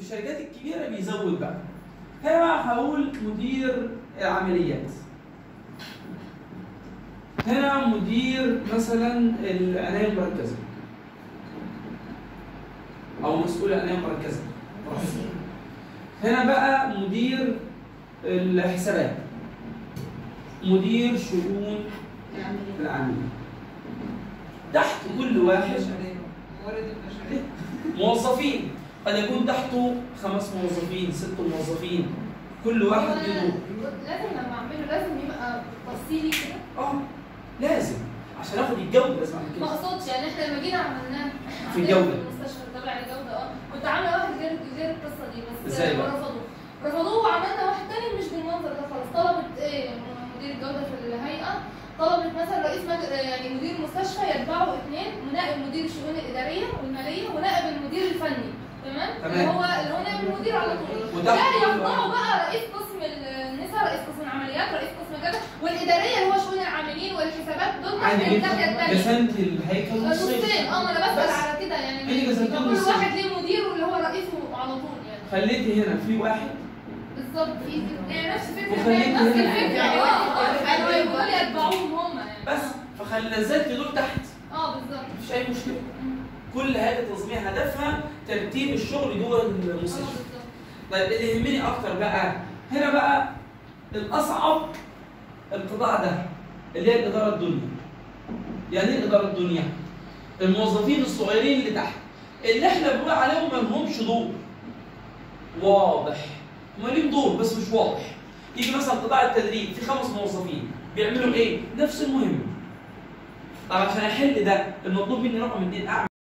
الشركات الكبيره بيزود بقى هنا بقى هقول مدير العمليات هنا مدير مثلا العنايه المركزه او مسؤول العنايه المركزه هنا بقى مدير الحسابات مدير شؤون العميل تحت كل واحد موارد البشريه موظفين قد يكون تحته خمس موظفين ست موظفين كل واحد له دور لازم لما اعمله لازم يبقى تفصيلي كده اه لازم عشان اخد الجوده لازم اعمل ما كده اقصدش يعني احنا لما جينا عملناه في الجودة. في المستشفى تبع الجوده اه كنت عامله واحد غير غير القصه دي بس إزاي بقى؟ رفضوه رفضوه وعملنا واحد تاني مش بالمنظر ده خالص طلبت ايه مدير الجوده في الهيئه طلبت مثلا رئيس مج... يعني مدير المستشفى يتبعه اثنين نائب مدير الشؤون الاداريه والماليه ونائب المدير الفني تمام تمام. اللي هو اللي هو نائب المدير على طول وتحت لا كل يخضعوا واحد. بقى رئيس قسم النساء رئيس قسم العمليات رئيس قسم كذا والاداريه اللي هو شؤون العاملين والحسابات دول تحت عادي الناحيه جدا الثانيه جسمت الهيكل نصين نصين اه ما انا بسال بس. على كده يعني إيه جسمتهم يبقى كل نصين؟ واحد ليه مدير واللي هو رئيسه على طول يعني خليتي هنا في واحد بالظبط في يعني نفس فكره وخليت نفس هنا- الفكره اه ايوه يقولوا لي اتبعوهم هم يعني بس فخلي نزلت دول تحت اه بالظبط مفيش اي مشكله كل هيئه تنظيميه هدفها ترتيب الشغل جوه اه المستشفى بالظبط طيب اللي يهمني اكتر بقى هنا بقى الاصعب القطاع ده اللي هي الاداره الدنيا يعني ايه الاداره الدنيا الموظفين الصغيرين اللي تحت اللي احنا بنقول عليهم ما لهمش دور واضح هم ليهم دور بس مش واضح يجي مثلا قطاع التدريب في خمس موظفين بيعملوا ايه نفس المهمه طب عشان احل ده المطلوب مني رقم اثنين اعمل